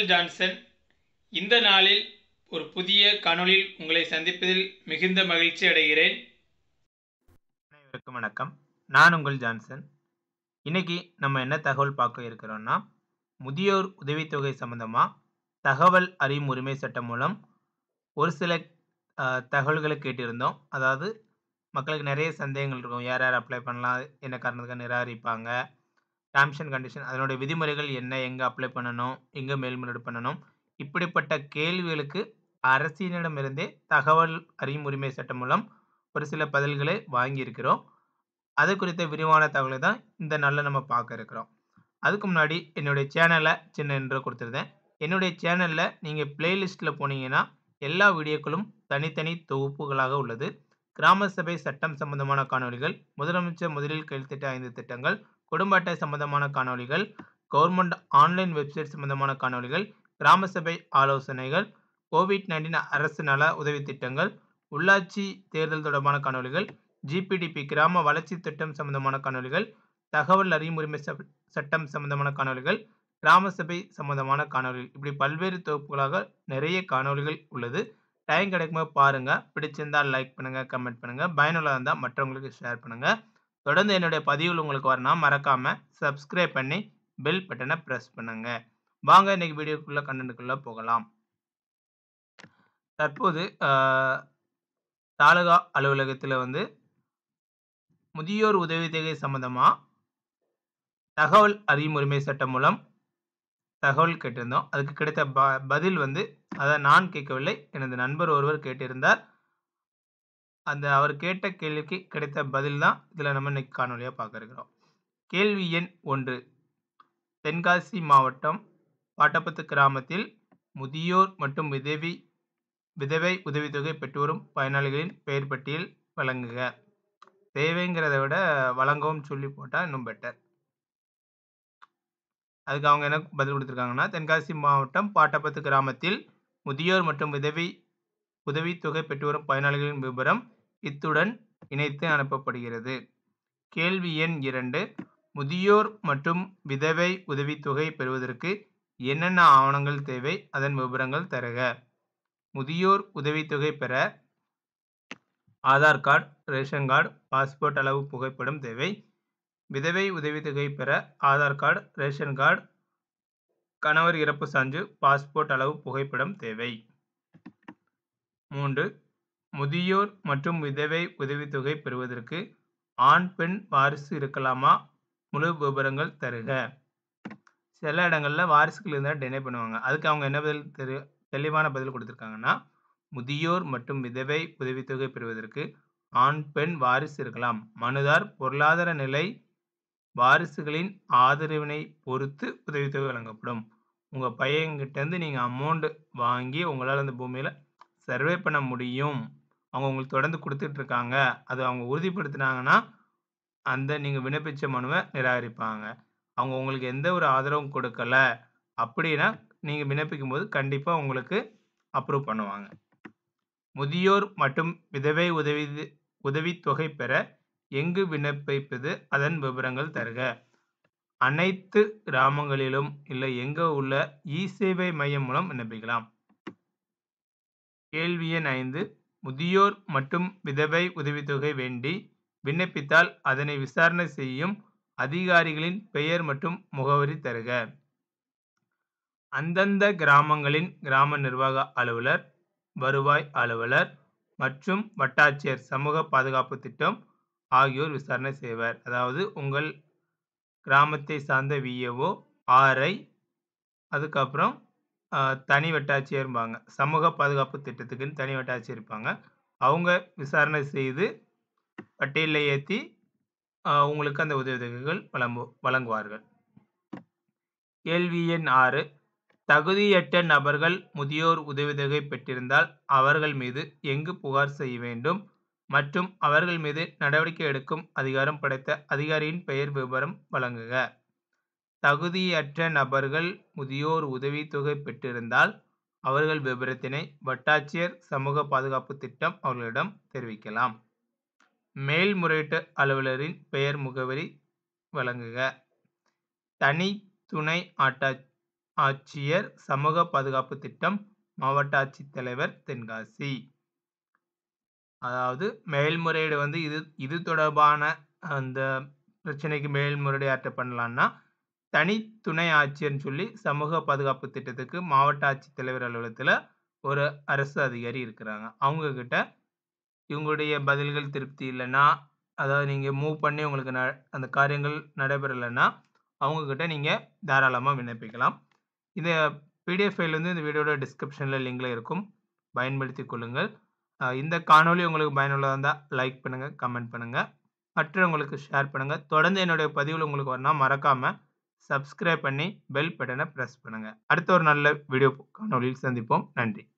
உங்கள் ஜான்சன் இந்த நாளில் ஒரு புதிய காணொளியில் உங்களை சந்திப்பதில் மிகுந்த மகிழ்ச்சி அடைகிறேன் அனைவருக்கும் வணக்கம் நான் உங்கள் ஜான்சன் இன்னைக்கு நம்ம என்ன தகவல் பார்க்க இருக்கிறோம்னா முதியோர் உதவித்தொகை சம்பந்தமாக தகவல் அறியும் உரிமை சட்டம் மூலம் ஒரு சில அஹ், தகவல்களை கேட்டிருந்தோம் அதாவது மக்களுக்கு நிறைய சந்தேகங்கள் இருக்கும் யார் யார் அப்ளை பண்ணலாம் என்ன காரணத்துக்காக நிராகரிப்பாங்க டேர்ம்ஸ் அண்ட் கண்டிஷன் அதனுடைய விதிமுறைகள் என்ன எங்கே அப்ளை பண்ணணும் எங்கே மேல்முறையீடு பண்ணணும் இப்படிப்பட்ட கேள்விகளுக்கு அரசியலிடமிருந்தே தகவல் அறியும் உரிமை சட்டம் மூலம் ஒரு சில பதில்களை வாங்கியிருக்கிறோம் அது குறித்த விரிவான தகவலை தான் இந்த நாளில் நம்ம பார்க்க இருக்கிறோம் அதுக்கு முன்னாடி என்னுடைய சேனலை சின்ன இன்ட்ரோ கொடுத்துருந்தேன் என்னுடைய சேனலில் நீங்கள் பிளேலிஸ்ட்டில் போனீங்கன்னா எல்லா வீடியோக்களும் தனித்தனி தொகுப்புகளாக உள்ளது கிராம சபை சட்டம் சம்பந்தமான காணொளிகள் முதலமைச்சர் முதலில் கையெழுத்திட்ட ஐந்து திட்டங்கள் குடும்ப அட்டை சம்பந்தமான காணொளிகள் கவர்மெண்ட் ஆன்லைன் வெப்சைட் சம்பந்தமான காணொளிகள் கிராம சபை ஆலோசனைகள் கோவிட் நைன்டீன் அரசு நல உதவி திட்டங்கள் உள்ளாட்சி தேர்தல் தொடர்பான காணொளிகள் ஜிபிடிபி கிராம வளர்ச்சி திட்டம் சம்பந்தமான காணொளிகள் தகவல் அறியும் உரிமை சப்- சட்டம் சம்பந்தமான காணொளிகள் கிராம சபை சம்பந்தமான காணொளிகள் இப்படி பல்வேறு தொகுப்புகளாக நிறைய காணொளிகள் உள்ளது டைம் கிடைக்கும்போது பாருங்க பிடிச்சிருந்தா லைக் பண்ணுங்க கமெண்ட் பண்ணுங்க பயனுள்ளதாக இருந்தால் மற்றவங்களுக்கு ஷேர் பண்ணுங்க தொடர்ந்து என்னுடைய பதிவுகள் உங்களுக்கு வரணும் மறக்காம சப்ஸ்கிரைப் பண்ணி பெல் பட்டனை ப்ரெஸ் பண்ணுங்க வாங்க இன்னைக்கு வீடியோக்குள்ள கண்டென்ட்டுக்குள்ள போகலாம் தற்போது ஆஹ், தாலுகா அலுவலகத்தில் வந்து முதியோர் உதவித்தொகை சம்பந்தமா தகவல் அறியும் உரிமை சட்டம் மூலம் தகவல் கேட்டிருந்தோம் அதுக்கு கிடைத்த ப பதில் வந்து அதை நான் கேட்கவில்லை எனது நண்பர் ஒருவர் கேட்டிருந்தார் அந்த அவர் கேட்ட கேள்விக்கு கிடைத்த பதில் தான் இதில் நம்ம இன்னைக்கு காணொலியாக பார்க்க இருக்கிறோம் கேள்வி எண் ஒன்று தென்காசி மாவட்டம் பாட்டப்பத்து கிராமத்தில் முதியோர் மற்றும் விதவி விதவை உதவித்தொகை பெற்று வரும் பயனாளிகளின் பெயர் பட்டியல் வழங்குக தேவைங்கிறத விட வழங்கவும் சொல்லி போட்டால் இன்னும் பெட்டர் அதுக்கு அவங்க என்ன பதில் கொடுத்துருக்காங்கன்னா தென்காசி மாவட்டம் பாட்டப்பத்து கிராமத்தில் முதியோர் மற்றும் விதவி உதவித்தொகை பெற்று வரும் பயனாளிகளின் விவரம் இத்துடன் இணைத்து அனுப்பப்படுகிறது கேள்வி எண் இரண்டு முதியோர் மற்றும் விதவை உதவித்தொகை பெறுவதற்கு என்னென்ன ஆவணங்கள் தேவை அதன் விவரங்கள் தருக முதியோர் உதவித்தொகை பெற Aadhaar card ration card passport அளவு புகைப்படம் தேவை விதவை உதவித்தொகை பெற ஆதார் கார்டு ரேஷன் கார்டு கணவர் இறப்பு சான்று பாஸ்போர்ட் அளவு புகைப்படம் தேவை மூன்று முதியோர் மற்றும் விதவை உதவித்தொகை பெறுவதற்கு ஆண் பெண் வாரிசு இருக்கலாமா முழு விவரங்கள் தருக சில இடங்களில் வாரிசுகள் இருந்தால் டினை பண்ணுவாங்க அதுக்கு அவங்க என்ன பதில் தெரி தெளிவான பதில் கொடுத்துருக்காங்கன்னா முதியோர் மற்றும் விதவை உதவித்தொகை பெறுவதற்கு ஆண் பெண் வாரிசு இருக்கலாம் மனுதார் பொருளாதார நிலை வாரிசுகளின் ஆதரவினை பொறுத்து உதவித்தொகை வழங்கப்படும் உங்கள் பையன்கிட்டேருந்து நீங்கள் அமௌண்ட் வாங்கி உங்களால் அந்த பூமியில் சர்வே பண்ண முடியும் அவங்க உங்களுக்கு தொடர்ந்து கொடுத்துட்டு இருக்காங்க அது அவங்க உறுதிப்படுத்தினாங்கன்னா அந்த நீங்கள் விண்ணப்பிச்ச மனுவை நிராகரிப்பாங்க அவங்க உங்களுக்கு எந்த ஒரு ஆதரவும் கொடுக்கல அப்படின்னா நீங்கள் விண்ணப்பிக்கும் போது கண்டிப்பாக உங்களுக்கு அப்ரூவ் பண்ணுவாங்க முதியோர் மற்றும் விதவை உதவி உதவித்தொகை பெற எங்கு விண்ணப்பிப்பது அதன் விவரங்கள் தருக அனைத்து கிராமங்களிலும் இல்லை எங்கே உள்ள இ சேவை மையம் மூலம் விண்ணப்பிக்கலாம் கேள்வி எண் ஐந்து முதியோர் மற்றும் விதவை உதவித்தொகை வேண்டி விண்ணப்பித்தால் அதனை விசாரணை செய்யும் அதிகாரிகளின் பெயர் மற்றும் முகவரி தருக அந்தந்த கிராமங்களின் கிராம நிர்வாக அலுவலர் வருவாய் அலுவலர் மற்றும் வட்டாட்சியர் சமூக பாதுகாப்பு திட்டம் ஆகியோர் விசாரணை செய்வர் அதாவது உங்கள் கிராமத்தை சார்ந்த விஏஓ ஆர்ஐ அதுக்கப்புறம் ஆஹ், தனி வட்டாட்சியர்பாங்க சமூக பாதுகாப்பு திட்டத்துக்குன்னு தனி வட்டாட்சியர் இருப்பாங்க அவங்க விசாரணை செய்து பட்டியலில் ஏற்றி உங்களுக்கு அந்த உதவித்தொகைகள் வழங்கு வழங்குவார்கள் கேள்வி எண் ஆறு தகுதியற்ற நபர்கள் முதியோர் உதவித்தொகை பெற்றிருந்தால் அவர்கள் மீது எங்கு புகார் செய்ய வேண்டும் மற்றும் அவர்கள் மீது நடவடிக்கை எடுக்கும் அதிகாரம் படைத்த அதிகாரியின் பெயர் விவரம் வழங்குக தகுதியற்ற நபர்கள் முதியோர் உதவித்தொகை பெற்றிருந்தால் அவர்கள் விவரத்தினை வட்டாட்சியர் சமூக பாதுகாப்பு திட்டம் அவர்களிடம் தெரிவிக்கலாம் மேல்முறையீட்டு அலுவலரின் பெயர் முகவரி வழங்குக தனி துணை ஆட்டா ஆட்சியர் சமூக பாதுகாப்பு திட்டம் மாவட்ட ஆட்சித்தலைவர் தென்காசி அதாவது மேல்முறையீடு வந்து இது இது தொடர்பான அந்த பிரச்சனைக்கு மேல்முறையீடு யார்கிட்ட பண்ணலான்னா தனி துணை ஆட்சியர்னு சொல்லி சமூக பாதுகாப்பு திட்டத்துக்கு மாவட்ட ஆட்சித்தலைவர் அலுவலகத்தில் ஒரு அரசு அதிகாரி இருக்கிறாங்க அவங்க கிட்ட இவங்களுடைய பதில்கள் திருப்தி இல்லைன்னா அதாவது நீங்கள் மூவ் பண்ணி உங்களுக்கு ந அந்த காரியங்கள் நடைபெறலைன்னா அவங்கக்கிட்ட நீங்கள் தாராளமாக விண்ணப்பிக்கலாம் இந்த பிடிஎஃப் ஃபைல் வந்து இந்த வீடியோட டிஸ்கிரிப்ஷனில் லிங்கில் இருக்கும் பயன்படுத்தி கொள்ளுங்கள் இந்த காணொலி உங்களுக்கு பயனுள்ளதாக இருந்தால் லைக் பண்ணுங்கள் கமெண்ட் பண்ணுங்கள் மற்றவங்களுக்கு ஷேர் பண்ணுங்கள் தொடர்ந்து என்னுடைய பதிவில் உங்களுக்கு வரணும் மறக்காமல் சப்ஸ்கிரைப் பண்ணி பெல் பட்டனை ப்ரெஸ் பண்ணுங்கள் அடுத்த ஒரு நல்ல வீடியோ காணொலியில் சந்திப்போம் நன்றி